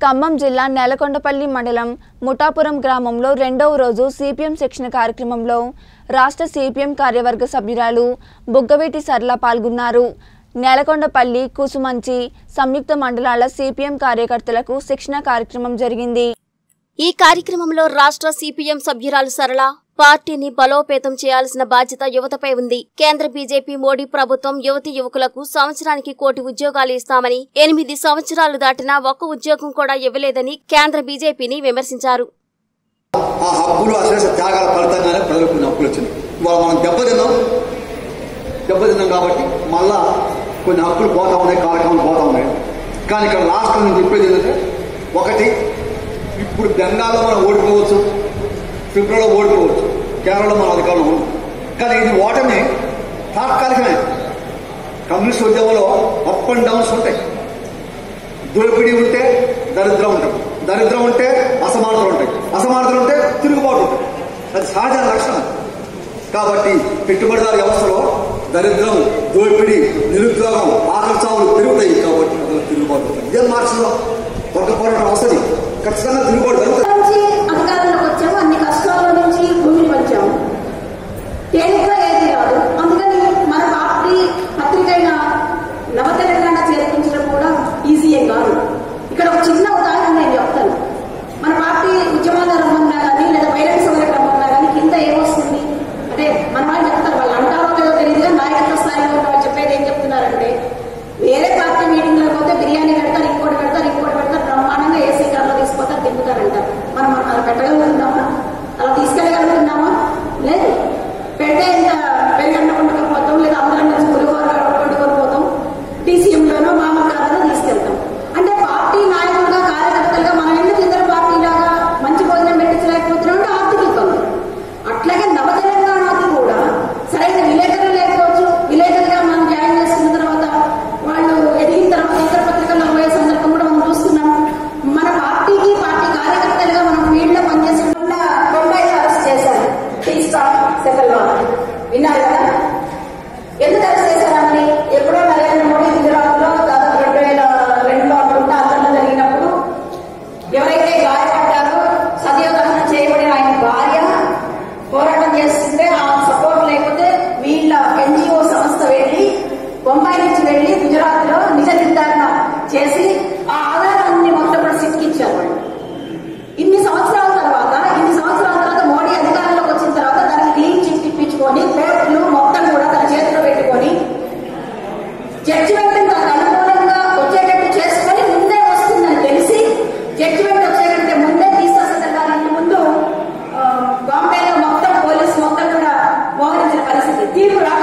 ఖమ్మం జిల్లా నేలకొండపల్లి మండలం ముఠాపురం గ్రామంలో రెండవ రోజు సిపిఎం శిక్షణ కార్యక్రమంలో రాష్ట్ర సిపిఎం కార్యవర్గ సభ్యురాలు బుగ్గవేటి సర్ల పాల్గొన్నారు నేలకొండపల్లి కుసుమంచి సంయుక్త మండలాల సిపిఎం కార్యకర్తలకు శిక్షణ కార్యక్రమం జరిగింది ఈ కార్యక్రమంలో రాష్ట్ర సిపిఎం సభ్యురాలు సరళ పార్టీని బలోపేతం చేయాల్సిన బాధ్యత యువతపై ఉంది కేంద్ర బీజేపీ మోడీ ప్రభుత్వం యువతి యువకులకు సంవత్సరానికి కోటి ఉద్యోగాలు ఇస్తామని ఎనిమిది సంవత్సరాలు దాటినా ఒక్క ఉద్యోగం కూడా ఇవ్వలేదని కేంద్ర బీజేపీని విమర్శించారు ఆ హక్కులు అశేష త్యాగాల ఫలితంగానే ప్రజలకు కొన్ని హక్కులు వచ్చినాయి ఇవాళ మనం దెబ్బతిన్నాం దెబ్బతిన్నాం కాబట్టి మళ్ళా కొన్ని హక్కులు పోతా ఉన్నాయి కార్యక్రమాలు పోతా ఉన్నాయి కానీ ఇక్కడ లాస్ట్ నేను చెప్పేది ఏంటంటే ఒకటి ఇప్పుడు బెంగాల్లో మనం ఓడిపోవచ్చు త్రిపురలో ఓడిపోవచ్చు కేరళలో మన అధికారంలో ఉంది కానీ ఇది ఓటమి తాత్కాలికమే కమ్యూనిస్ట్ ఉద్యమంలో అప్ అండ్ డౌన్స్ ఉంటాయి దోపిడీ ఉంటే దరిద్రం ఉంటుంది దరిద్రం ఉంటే అసమానతలు ఉంటాయి అసమానతలు ఉంటే తిరుగుబాటు ఉంటుంది అది సహజ లక్షణం కాబట్టి పెట్టుబడిదారు వ్యవస్థలో దరిద్రం దోపిడీ నిరుద్యోగం ఆకలి చావులు పెరుగుతాయి కాబట్టి అందులో తిరుగుబాటు ఉంటుంది ఇదే మార్చిలో వర్గ పోరాటం వస్తుంది ఖచ్చితంగా తిరుగుబాటు జరుగుతుంది నుంచి అధికారంలోకి వచ్చాము అన్ని కష్టాల నుంచి భూమిని పంచాము తేలిగ్గా ఏది రాదు అందుకని మన పార్టీ పత్రిక అయిన నవ తెలంగాణ చేర్పించడం కూడా ఈజీ ఏం కాదు ఇక్కడ ఒక చిన్న ఉదాహరణ నేను చెప్తాను మన పార్టీ ఉద్యమాలు రమ్మన్నా కానీ లేదా బహిరంగ సభలకు రమ్మన్నా కానీ కింద ఏమొస్తుంది అంటే మన వాళ్ళు చెప్తారు వాళ్ళు అంటారో లేదో తెలియదుగా నాయకత్వ స్థాయిలో ఉన్న వాళ్ళు చెప్పేది ఏం చెప్తున్నారంటే వేరే పార్టీ మీటింగ్లకు పోతే బిర్యానీ పెడతారు ఇంకోటి పెడతారు ఇంకోటి పెడతారు బ్రహ్మాండంగా ఏసీ కార్లో తీసుకుపోతారు తిప్పుతారంటారు మనం అలా పెట్టగలుగుతున్నామా అలా తీసుకెళ్ళగలుగుతున్నామా లేదు పెడితే ఇంత పెరిగన్న ఉండకపోతాం లేదా అందరం కలిసి పులిహోర వండుకొని పోతాం డీసీఎంలోనో మామూలు కార్లో తీసుకెళ్తాం అంటే పార్టీ నాయకులుగా కార్యకర్తలుగా మనం ఎందుకు ఇతర పార్టీలాగా మంచి భోజనం పెట్టించలేకపోతున్నాం అంటే ఆర్థిక ఇబ్బంది అట్లాగే నవ తెలంగాణకి కూడా సరైన విలేకరులు లేకపోవచ్చు విలేకరుగా మనం జాయిన్ చేసుకున్న తర్వాత వాళ్ళు ఎదిగిన తర్వాత ఇతర పత్రికల్లో పోయే సందర్భం కూడా మనం చూస్తున్నాం మన పార్టీకి పార్టీ కార్యకర్తలుగా మనం ఫీల్డ్ లో పనిచేసిన బొంబాయిలో అరెస్ట్ చేశారు టీ స్టాక్ సెటిల్ విన్నారు కదా ఎందుకు అరెస్ట్ చేశారని ఎప్పుడో నరేంద్ర మోడీ గుజరాత్ లో దాదాపు రెండు వేల రెండులో అనుకుంటా అతను జరిగినప్పుడు ఎవరైతే గాయపడ్డారో సజీవ దహనం చేయబడిన ఆయన భార్య పోరాటం చేస్తుంటే ఆ సపోర్ట్ లేకపోతే వీళ్ళ ఎన్జిఓ సంస్థ వెళ్ళి బొంబాయి నుంచి వెళ్ళి గుజరాత్ లో నిజ నిర్ధారణ చేసి ఆ ఆధారాన్ని మొత్తం కూడా సిక్కించారు వాళ్ళు ఇన్ని సంవత్సరాల తర్వాత ఇన్ని సంవత్సరాల తర్వాత మోడీ అధికారంలోకి వచ్చిన తర్వాత దానికి క్లీన్ చిట్ ఇప్పించుకొని కోర్టులు మొత్తం కూడా తన చేతిలో పెట్టుకొని జడ్జిమెంట్ తనకు అనుకూలంగా వచ్చేటట్టు చేసుకొని ముందే వస్తుందని తెలిసి జడ్జిమెంట్ వచ్చేటంటే ముందే తీసుకొస్తారు దానికి ముందు ఆ, బాంబేలో మొత్తం పోలీసు మొత్తం కూడా మోహరించిన పరిస్థితి తీర్పు రాక